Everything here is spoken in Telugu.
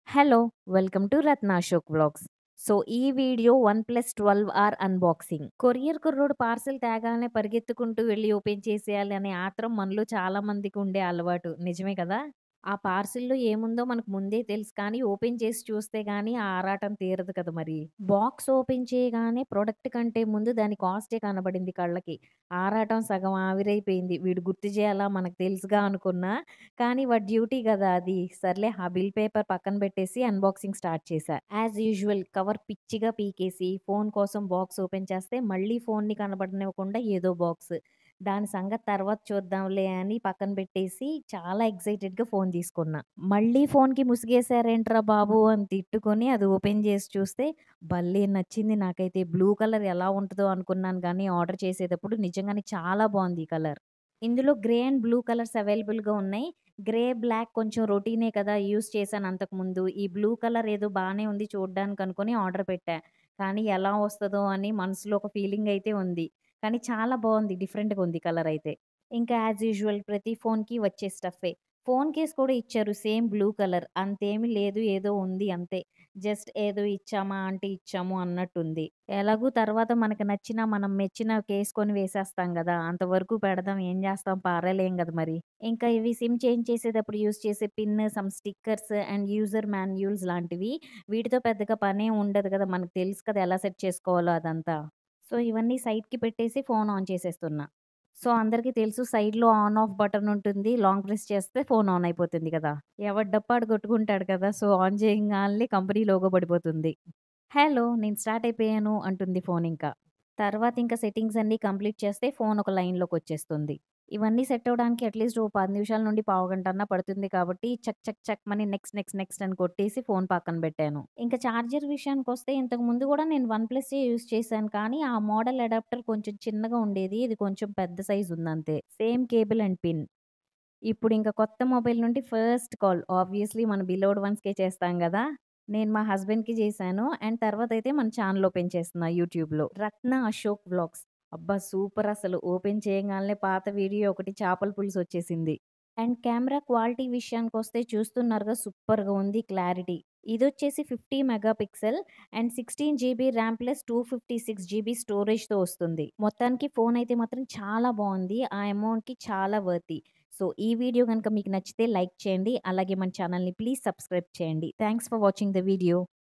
Hello! Welcome to Ratna Ashok vlogs. So, ఈ video one plus 12 R unboxing. Courier కుర్రోడు పార్సెల్ తేగానే పరిగెత్తుకుంటూ వెళ్లి ఓపెన్ చేసేయాలి అనే ఆత్రం మనలో చాలా మందికి ఉండే అలవాటు. నిజమే కదా! ఆ పార్సెల్‌లో ఏముందో మనకు ముందే తెలుసు కానీ ఓపెన్ చేసి చూస్తే గాని ఆ ఆరాటం తీరదు కదా మరి. బాక్స్ ఓపెన్ చేయగానే ప్రొడక్ట్ కంటే ముందు దాని కాస్టే కనబడింది కళ్ళకి. ఆరాటం సగం ఆవిరైపోయింది. వీడు గుర్తు చేయాలా మనకు తెలుసుగా అనుకున్నా. కానీ వాడి డ్యూటీ గదా అది. సర్లే ఆ బిల్ పేపర్ పక్కన పెట్టేసి అన్బాక్సింగ్ స్టార్ట్ చేశా. యాజ్ యూజువల్ కవర్ పిచ్చిగా పీకేసి ఫోను కోసం బాక్స్ ఓపెన్ చేస్తే మళ్ళీ ఫోన్‌ని కనబడనివ్వకుండా ఏదో బాక్స్. దాని సంగతి తర్వాత చూద్దాంలే అని పక్కన పెట్టేసి చాలా ఎక్సైటెడ్‌గా ఫోను తీసుకున్నా. మళ్ళీ ఫోనుకి ముసుగేసారేంట్రా బాబు అని తిట్టుకొని అది ఓపెన్ చేసి చూస్తే భలే నచ్చింది నాకైతే. బ్లూ కలర్ ఎలా ఉంటదో అనుకున్నాను గానీ ఆర్డర్ చేసేటప్పుడు నిజంగానే చాలా బావుంది ఈ కలర్. ఇందులో గ్రే అండ్ బ్లూ కలర్స్ అవైలబుల్‌గా ఉన్నాయి. గ్రే, బ్లాక్ కొంచెం రొటీనే కదా యూజ్ చేశాను అంతకుముందు. ఈ బ్లూ కలర్ ఏదో బానే ఉంది చూడ్డానికి అనుకోని ఆర్డర్ పెట్టా. కానీ ఎలా వస్తదో అని మనసులో ఒక ఫీలింగ్ అయితే ఉంది. కానీ చాలా బావుంది. డిఫరెంట్‌గా ఉంది కలర్ అయితే. ఇంకా యాజ్ యూజువల్ ప్రతి ఫోన్‌కి వచ్చే స్టఫే. ఫోన్ కేస్ కూడా ఇచ్చారు సేమ్ బ్లూ కలర్. అంతేమీ లేదు ఏదో ఉంది అంతే. జస్ట్ ఏదో ఇచ్చామా అంటే ఇచ్చాము అన్నట్టుంది. ఎలాగూ తర్వాత మనకు నచ్చిన, మనం మెచ్చిన కేస్ కొని వేసేస్తాం గదా! అంతవరకు పెడదాం ఏం చేస్తాం పారేయలేం గదా మరి. ఇంకా ఇవి సిమ్ చేంజ్ చేసేటప్పుడు యూజ్ చేసే pin, some stickers and user manuals లాంటివి. వీటితో పెద్దగా పనేం ఉండదు గదా! మనకు తెలుసు కదా ఎలా సెట్ చేసుకోవాలో అదంతా. సో, ఇవన్నీ సైడ్‌కి పెట్టేసి ఫోన్ ఆన్ చేసేస్తున్నా. సో, అందరికీ తెలుసు సైడ్‌లో ఆన్ ఆఫ్ బటన్ ఉంటుంది. లాంగ్ ప్రెస్ చేస్తే ఫోన్ ఆన్ అయిపోతుంది కదా! ఎవడి డప్పు ఆడు కొట్టుకుంటాడు కదా! సో, ఆన్ చేయంగాల్నే కంపెనీ లోగో పడిపోతుంది. హలో! నేను స్టార్ట్ అయిపోయాను అంటుంది ఫోన్ ఇంకా. తర్వాత ఇంకా సెట్టింగ్స్ అన్నీ కంప్లీట్ చేస్తే ఫోన్ ఒక లైన్‌లోకొచ్చేస్తుంది. ఇవన్నీ సెట్ అవ్వడానికి అట్‌లీస్ట్ ఓ 10 నిమిషాల నుండి పావుగంటన్నా పడుతుంది కాబట్టి చక్ చక్ చక్‌మని నెక్స్ట్ నెక్స్ట్ నెక్స్ట్ అని కొట్టేసి ఫోన్ పక్కన పెట్టాను. ఇంకా చార్జర్ విషయానికొస్తే ఇంతకు ముందు కూడా నేను వన్ ప్లస్సే యూజ్ చేశాను కానీ ఆ మోడల్ అడాప్టర్ కొంచెం చిన్నగా ఉండేది. ఇది కొంచెం పెద్ద సైజ్ ఉందంతే. Same cable and pin. ఇప్పుడు ఇంక కొత్త మొబైల్ నుండి ఫస్ట్ కాల్ ఆబ్వియస్‌లీ మన బిలోవ్డ్ వన్స్‌కే చేస్తాం గదా! నేను మా హస్బెండ్‌కి చేశాను. అండ్ తర్వాతైతే మన ఛానెల్ ఓపెన్ చేస్తున్నా యూట్యూబ్‌లో. రత్న అశోక్ వ్లాగ్స్. అబ్బా! సూపర్ అసలు. ఓపెన్ చేయంగాల్నే పాత వీడియో ఒకటి చేపల పులుసు వచ్చేసింది. అండ్ కెమెరా క్వాలిటీ విషయానికొస్తే చూస్తున్నారుగా సూపర్‌గా ఉంది క్లారిటీ. ఇదొచ్చేసి 50 mega pixel and 16 GB RAM plus 256 GB స్టోరేజ్‌తో వస్తుంది. మొత్తానికి ఫోన్ అయితే మాత్రం చాలా బావుంది. ఆ అమౌంట్‌కి చాలా వర్తీ. సో, ఈ వీడియో గనుక మీకు నచ్చితే లైక్ చేయండి. అలాగే మన ఛానెల్‌ని ప్లీజ్ సబ్స్క్రైబ్ చేయండి. Thanks for watching the video.